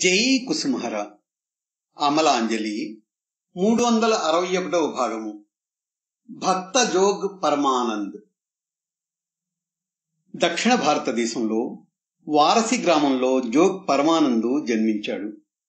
జై కుసుమహర అమలాంజలి మూడు వందల అరవై ఒకటవ భాగము భక్త జోగ్ పరమానంద్ దక్షిణ భారతదేశంలో వారసి గ్రామంలో జోగ్ పరమానందు జన్మించాడు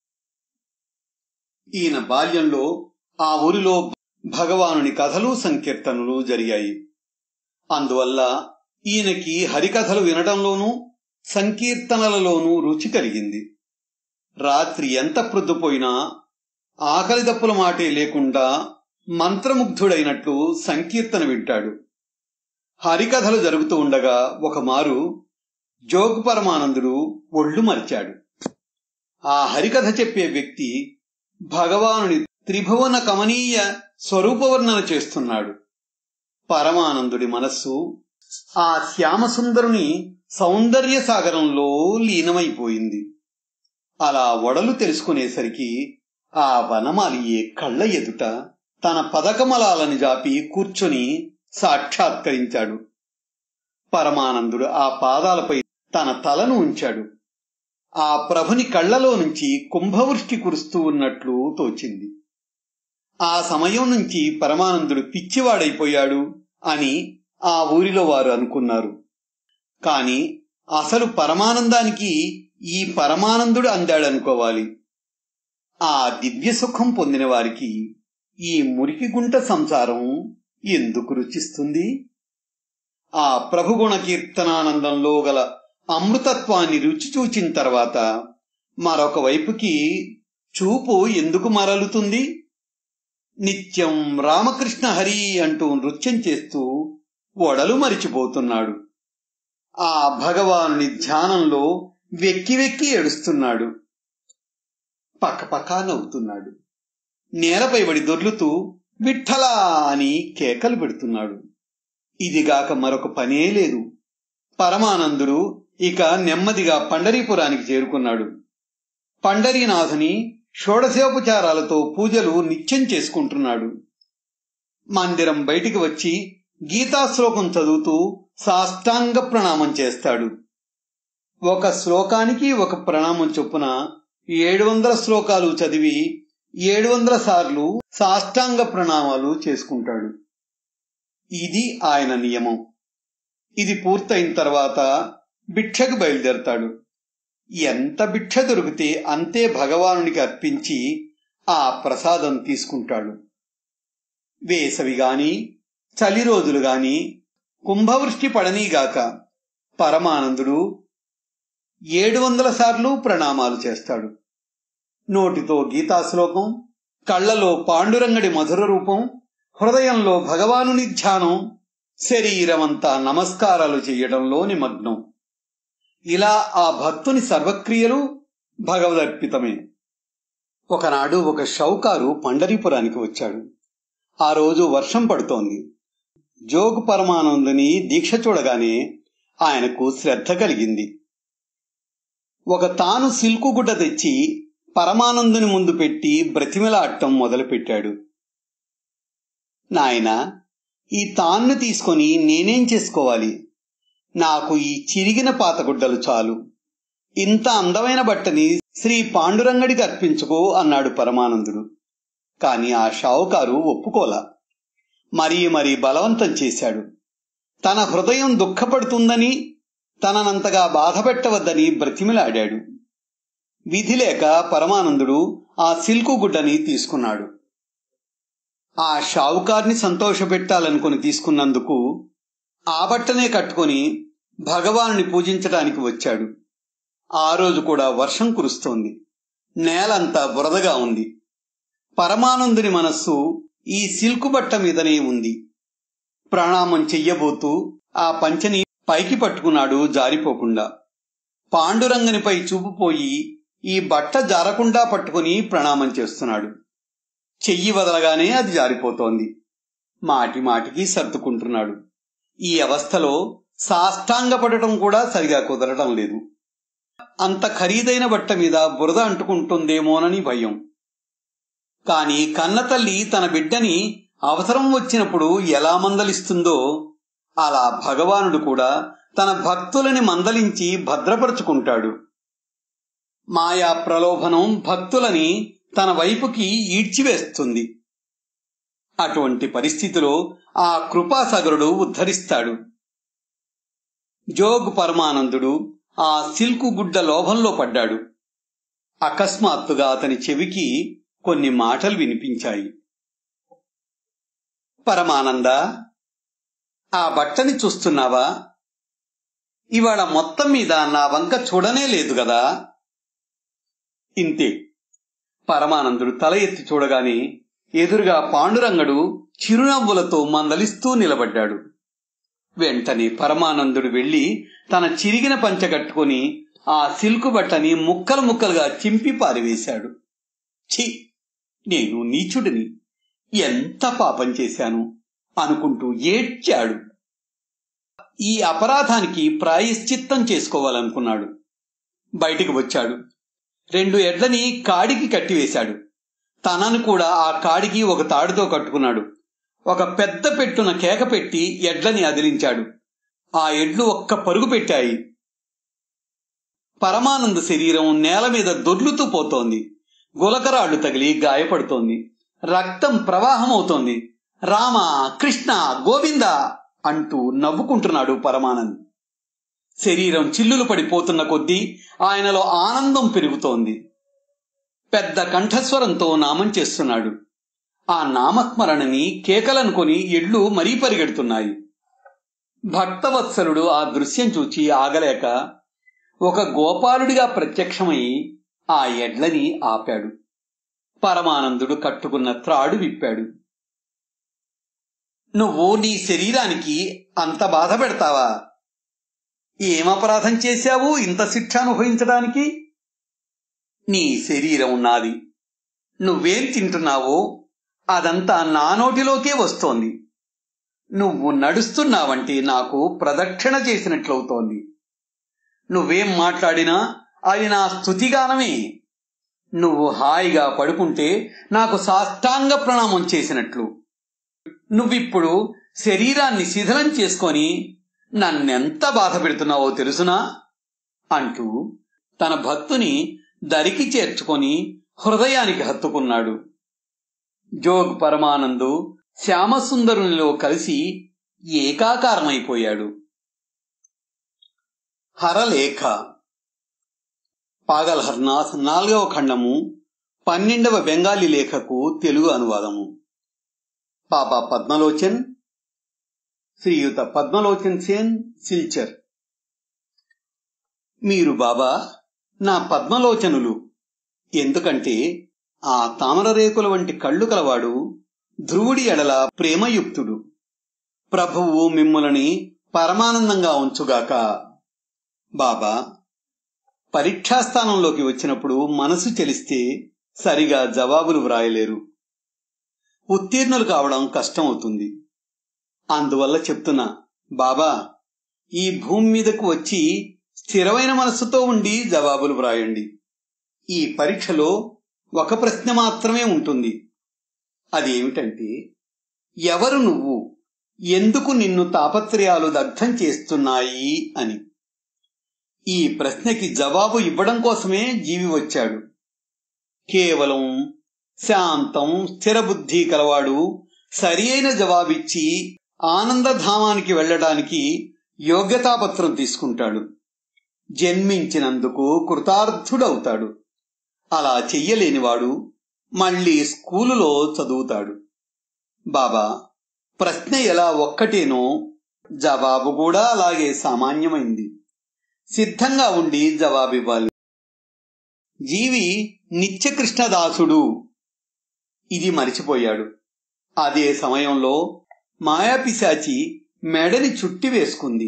ఈయన బాల్యంలో ఆ ఊరిలో భగవానుని కథలు సంకీర్తనలు జరిగాయి అందువల్ల ఈయనకి హరికథలు వినడంలోనూ సంకీర్తనలలోనూ రుచి కలిగింది రాత్రి ఎంత ప్రొద్దుపోయినా ఆకలి దప్పుల మాటే లేకుండా మంత్రముగ్ధుడైనట్లు సంకీర్తన వింటాడు హరికథలు జరుగుతూ ఉండగా ఒకమారు జోగు పరమానందుడు ఒళ్ళు మరిచాడు ఆ హరికథ చెప్పే వ్యక్తి భగవానుని త్రిభువన కమనీయ స్వరూపవర్ణన చేస్తున్నాడు పరమానందుడి మనస్సు ఆ శ్యామసుందరుని సౌందర్య సాగరంలో లీనమైపోయింది అలా వడలు తెలుసుకునేసరికి ఆ వనమాలియే కళ్ళ ఎదుట తన పదకమలాలని జాపి కూర్చొని సాక్షాత్కరించాడు పరమానందుడు ఆ పాదాలపై తన తలను ఉంచాడు ఆ ప్రభుని కళ్లలో నుంచి కుంభవృష్టి కురుస్తూ ఉన్నట్లు తోచింది ఆ సమయం నుంచి పరమానందుడు పిచ్చివాడైపోయాడు అని ఆ ఊరిలో వారు అనుకున్నారు కాని అసలు పరమానందానికి ఈ పరమానందుడు అందాడనుకోవాలి ఆ దివ్య సుఖం పొందిన వారికి ఈ మురికి గుంట సంసారం ఎందుకు రుచిస్తుంది ఆ ప్రభుగుణ కీర్తనానందంలో గల అమృతత్వాన్ని రుచి చూచిన తర్వాత మరొక వైపుకి చూపు ఎందుకు మరలుతుంది నిత్యం రామకృష్ణ హరి అంటూ నృత్యం చేస్తూ ఒడలు మరిచిపోతున్నాడు ఆ భగవానుని ధ్యానంలో వెక్కి వెక్కి ఏడుస్తున్నాడు పక్కపక్క నవ్వుతున్నాడు నేలపై పడి దొర్లుతూ విఠలా అని కేకలు పెడుతున్నాడు ఇదిగాక మరొక పనే లేదు పరమానందుడు ఇక నెమ్మదిగా పండరీపురానికి చేరుకున్నాడు పండరీనాథుని షోడశోపచారాలతో పూజలు నిత్యం చేసుకుంటున్నాడు మందిరం బయటికి వచ్చి గీతాశ్లోకం చదువుతూ సాష్టాంగ ప్రణామం చేస్తాడు ఒక శ్లోకానికి ఒక ప్రణామం చొప్పున ఏడు వందల శ్లోకాలు చదివి ఏడు వందల సార్లు సాష్టాంగ ప్రణామాలు చేసుకుంటాడు ఇది ఆయన నియమం ఇది పూర్తయిన తర్వాత భిక్షకు బయలుదేరతాడు ఎంత భిక్ష దొరికితే అంతే భగవానునికి అర్పించి ఆ ప్రసాదం తీసుకుంటాడు వేసవి గాని చలి రోజులు గాని కుంభవృష్టి పడనీగాక పరమానందుడు ఏడు వందల సార్లు ప్రణామాలు చేస్తాడు నోటితో గీతాశ్లోకం కళ్లలో పాండురంగడి మధుర రూపం హృదయంలో భగవానుని ధ్యానం శరీరమంతా నమస్కారాలు చేయడంలో నిమగ్నం ఇలా ఆ భక్తుని సర్వక్రియలు భగవదర్పితమే ఒకనాడు ఒక షౌకారు పండరీపురానికి వచ్చాడు ఆ రోజు వర్షం పడుతోంది జోగు పరమానందుని దీక్ష చూడగానే ఆయనకు శ్రద్ధ కలిగింది ఒక తాను సిల్కు గుడ్డ తెచ్చి పరమానందుని ముందు పెట్టి బ్రతిమిలాడటం మొదలుపెట్టాడు నాయన ఈ తాన్ను తీసుకొని నేనేం చేసుకోవాలి నాకు ఈ చిరిగిన పాతగుడ్డలు చాలు ఇంత అందమైన బట్టని శ్రీ పాండురంగడికి అర్పించుకో అన్నాడు పరమానందుడు కాని ఆ షావుకారు ఒప్పుకోలా మరీ మరీ బలవంతం చేశాడు తన హృదయం దుఃఖపడుతుందని తననంతగా బాధపెట్టవద్దని బ్రతిమిలాడాడు విధి లేక పరమానందుడు ఆ సిల్కు గుడ్డని తీసుకున్నాడు ఆ షావుకార్ని సంతోషపెట్టాలనుకుని తీసుకున్నందుకు ఆ బట్టనే కట్టుకుని భగవానుని పూజించడానికి వచ్చాడు ఆ రోజు కూడా వర్షం కురుస్తోంది నేలంతా బురదగా ఉంది పరమానందుని మనస్సు ఈ సిల్కు బట్ట మీదనే ఉంది ప్రణామం చెయ్యబోతూ ఆ పంచని పైకి పట్టుకున్నాడు జారిపోకుండా పాండురంగనిపై చూపుపోయి ఈ బట్ట జారకుండా పట్టుకుని ప్రణామం చేస్తున్నాడు చెయ్యి వదలగానే అది జారిపోతోంది మాటి మాటికి సర్దుకుంటున్నాడు ఈ అవస్థలో సాష్టాంగపడటం కూడా సరిగా కుదరటం లేదు అంత ఖరీదైన బట్ట మీద బురద అంటుకుంటుందేమోనని భయం కాని కన్నతల్లి తన బిడ్డని అవసరం వచ్చినప్పుడు ఎలా మందలిస్తుందో అలా భగవానుడు కూడా తన భక్తులని మందలించి భద్రపరుచుకుంటాడు మాయా ప్రలోభనం భక్తులని తన వైపుకి ఈడ్చివేస్తుంది అటువంటి పరిస్థితిలో ఆ కృపాసాగరుడు ఉద్ధరిస్తాడు జోగ్ పరమానందుడు ఆ సిల్కు గుడ్డ లోభంలో పడ్డాడు అకస్మాత్తుగా అతని చెవికి కొన్ని మాటలు వినిపించాయి పరమానంద ఆ బట్టని చూస్తున్నావా ఇవాళ మొత్తం మీద నా వంక చూడనే లేదు కదా ఇంతే పరమానందుడు తల ఎత్తి చూడగానే ఎదురుగా పాండురంగడు చిరునవ్వులతో మందలిస్తూ నిలబడ్డాడు వెంటనే పరమానందుడు వెళ్లి తన చిరిగిన పంచ కట్టుకుని ఆ సిల్కు బట్టని ముక్కలు ముక్కలుగా చింపి పారివేశాడు ఛీ నేను నీచుడిని ఎంత పాపం చేశాను అనుకుంటూ ఏడ్చాడు ఈ అపరాధానికి ప్రాయశ్చిత్తం చేసుకోవాలనుకున్నాడు బయటికి వచ్చాడు రెండు ఎడ్లని కాడికి కట్టివేశాడు తనను కూడా ఆ కాడికి ఒక తాడుతో కట్టుకున్నాడు ఒక పెద్ద పెట్టున కేక పెట్టి ఎడ్లని అదిలించాడు ఆ ఎడ్లు ఒక్క పరుగు పెట్టాయి పరమానంద శరీరం నేల మీద దొర్లుతూ పోతోంది గులకరాళ్లు తగిలి గాయపడుతోంది రక్తం ప్రవాహమవుతోంది రామ కృష్ణ గోవింద అంటూ నవ్వుకుంటున్నాడు పరమానంద్ శరీరం చిల్లులు పడిపోతున్న కొద్దీ ఆయనలో ఆనందం పెరుగుతోంది పెద్ద కంఠస్వరంతో నామం చేస్తున్నాడు ఆ నామస్మరణని కేకలనుకొని ఎడ్లు మరీ పరిగెడుతున్నాయి భక్తవత్సలుడు ఆ దృశ్యం చూచి ఆగలేక ఒక గోపాలుడిగా ప్రత్యక్షమై ఆ ఎడ్లని ఆపాడు పరమానందుడు కట్టుకున్న త్రాడు విప్పాడు నువ్వు నీ శరీరానికి అంత బాధ పెడతావా ఏం అపరాధం చేశావు ఇంత శిక్ష అనుభవించడానికి నీ శరీరం నాది నువ్వేం తింటున్నావో అదంతా నా నోటిలోకే వస్తోంది నువ్వు నడుస్తున్నావంటే నాకు ప్రదక్షిణ చేసినట్లవుతోంది నువ్వేం మాట్లాడినా అది నా స్థుతిగానమే నువ్వు హాయిగా పడుకుంటే నాకు సాష్టాంగ ప్రణామం చేసినట్లు నువ్విప్పుడు శరీరాన్ని శిథిలం చేసుకొని నన్నెంత బాధ పెడుతున్నావో తెలుసునా అంటూ తన భక్తుని దరికి చేర్చుకొని హృదయానికి హత్తుకున్నాడు జోగ్ పరమానందు శ్యామసుందరునిలో కలిసి ఏకాకారమైపోయాడు హరలేఖ పాగల్ హర్నాథ్ నాలుగవ ఖండము పన్నెండవ బెంగాలీ లేఖకు తెలుగు అనువాదము పాప పద్మలోచన్ శ్రీయుత పద్మలోచన్ సేన్ సిల్చర్ మీరు బాబా నా పద్మలోచనులు ఎందుకంటే ఆ తామర రేకుల వంటి కళ్ళు కలవాడు ధ్రువుడి ఎడల ప్రేమయుక్తుడు ప్రభువు మిమ్ములని పరమానందంగా ఉంచుగాక బాబా పరీక్షాస్థానంలోకి వచ్చినప్పుడు మనసు చెలిస్తే సరిగా జవాబులు వ్రాయలేరు ఉత్తీర్ణులు కావడం కష్టమవుతుంది అందువల్ల చెప్తున్నా బాబా ఈ భూమి మీదకు వచ్చి స్థిరమైన మనస్సుతో ఉండి జవాబులు వ్రాయండి ఈ పరీక్షలో ఒక ప్రశ్న మాత్రమే ఉంటుంది అదేమిటంటే ఎవరు నువ్వు ఎందుకు నిన్ను తాపత్రయాలు దగ్ధం చేస్తున్నాయి అని ఈ ప్రశ్నకి జవాబు ఇవ్వడం కోసమే జీవి వచ్చాడు కేవలం శాంతం స్థిరబుద్ధి కలవాడు సరి అయిన జవాబిచ్చి ఆనందధామానికి వెళ్ళడానికి యోగ్యతాపత్రం తీసుకుంటాడు జన్మించినందుకు కృతార్థుడవుతాడు అలా చెయ్యలేనివాడు మళ్ళీ స్కూలులో చదువుతాడు బాబా ప్రశ్న ఎలా ఒక్కటేనో జవాబు కూడా అలాగే సామాన్యమైంది సిద్ధంగా ఉండి జవాబివ్వాలి జీవి నిత్యకృష్ణదాసుడు ఇది మరిచిపోయాడు అదే సమయంలో మాయాపిశాచి మెడని చుట్టి వేసుకుంది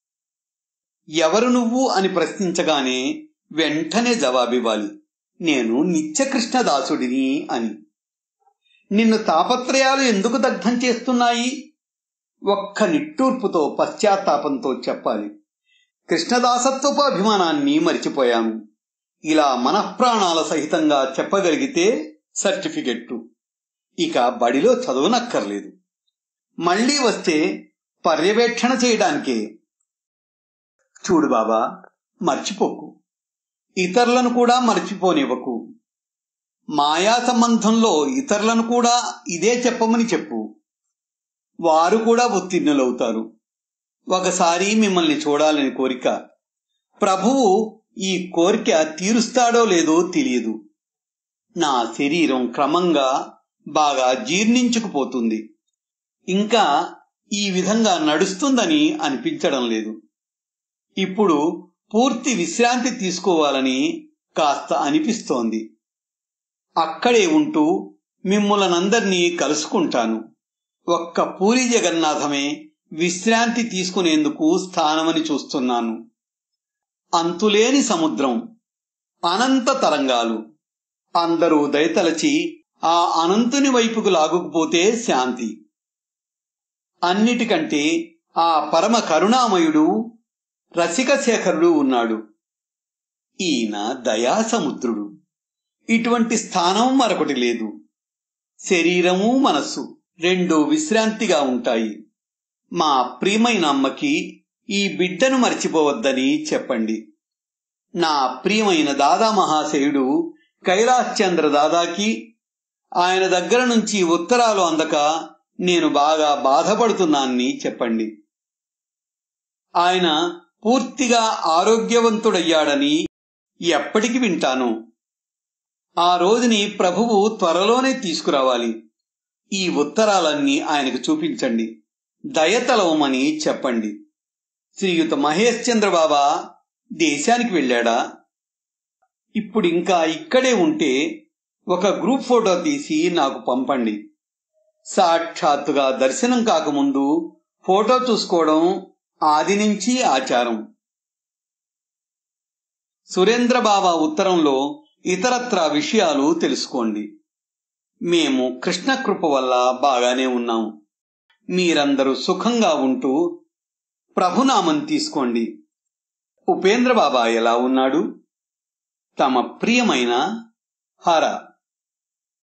ఎవరు నువ్వు అని ప్రశ్నించగానే వెంటనే జవాబివ్వాలి నేను నిత్యకృష్ణదాసుడిని అని నిన్ను తాపత్రయాలు ఎందుకు దగ్ధం చేస్తున్నాయి ఒక్క నిట్టూర్పుతో పశ్చాత్తాపంతో చెప్పాలి కృష్ణదాసత్వపు అభిమానాన్ని మరిచిపోయాను ఇలా మనఃప్రాణాల సహితంగా చెప్పగలిగితే సర్టిఫికెట్టు ఇక బడిలో చదవనక్కర్లేదు మళ్ళీ వస్తే పర్యవేక్షణ చేయడానికే చూడు బాబా మర్చిపోకు ఇతరులను కూడా మర్చిపోనివ్వకు మాయా సంబంధంలో ఇతరులను కూడా ఇదే చెప్పమని చెప్పు వారు కూడా ఉత్తీర్ణులవుతారు ఒకసారి మిమ్మల్ని చూడాలని కోరిక ప్రభువు ఈ కోరిక తీరుస్తాడో లేదో తెలియదు నా శరీరం క్రమంగా బాగా జీర్ణించుకుపోతుంది ఇంకా ఈ విధంగా నడుస్తుందని అనిపించడం లేదు ఇప్పుడు పూర్తి విశ్రాంతి తీసుకోవాలని కాస్త అనిపిస్తోంది అక్కడే ఉంటూ మిమ్ములనందరినీ కలుసుకుంటాను ఒక్క పూరి జగన్నాథమే విశ్రాంతి తీసుకునేందుకు స్థానమని చూస్తున్నాను అంతులేని సముద్రం అనంత తరంగాలు అందరూ దయతలచి ఆ అనంతుని వైపుకు లాగుకుపోతే శాంతి అన్నిటికంటే ఆ పరమ కరుణామయుడు రసిక శేఖరుడు ఉన్నాడు ఈయన దయాసముద్రుడు ఇటువంటి స్థానం మరొకటి లేదు శరీరము మనస్సు రెండు విశ్రాంతిగా ఉంటాయి మా ప్రియమైన అమ్మకి ఈ బిడ్డను మర్చిపోవద్దని చెప్పండి నా ప్రియమైన దాదా మహాశయుడు కైలాస్ చంద్ర దాదాకి ఆయన దగ్గర నుంచి ఉత్తరాలు అందక నేను బాగా బాధపడుతున్నానని చెప్పండి ఆయన పూర్తిగా ఆరోగ్యవంతుడయ్యాడని ఎప్పటికి వింటాను ఆ రోజుని ప్రభువు త్వరలోనే తీసుకురావాలి ఈ ఉత్తరాలన్నీ ఆయనకు చూపించండి దయతలవమని చెప్పండి శ్రీయుత మహేష్ చంద్ర బాబా దేశానికి వెళ్ళాడా ఇప్పుడు ఇంకా ఇక్కడే ఉంటే ఒక గ్రూప్ ఫోటో తీసి నాకు పంపండి సాక్షాత్తుగా దర్శనం కాకముందు ఫోటో చూసుకోవడం ఆది నుంచి ఆచారం సురేంద్ర బాబా ఉత్తరంలో ఇతరత్ర విషయాలు తెలుసుకోండి మేము కృష్ణ కృప వల్ల బాగానే ఉన్నాం మీరందరూ సుఖంగా ఉంటూ ప్రభునామం తీసుకోండి ఉపేంద్ర బాబా ఎలా ఉన్నాడు తమ ప్రియమైన హర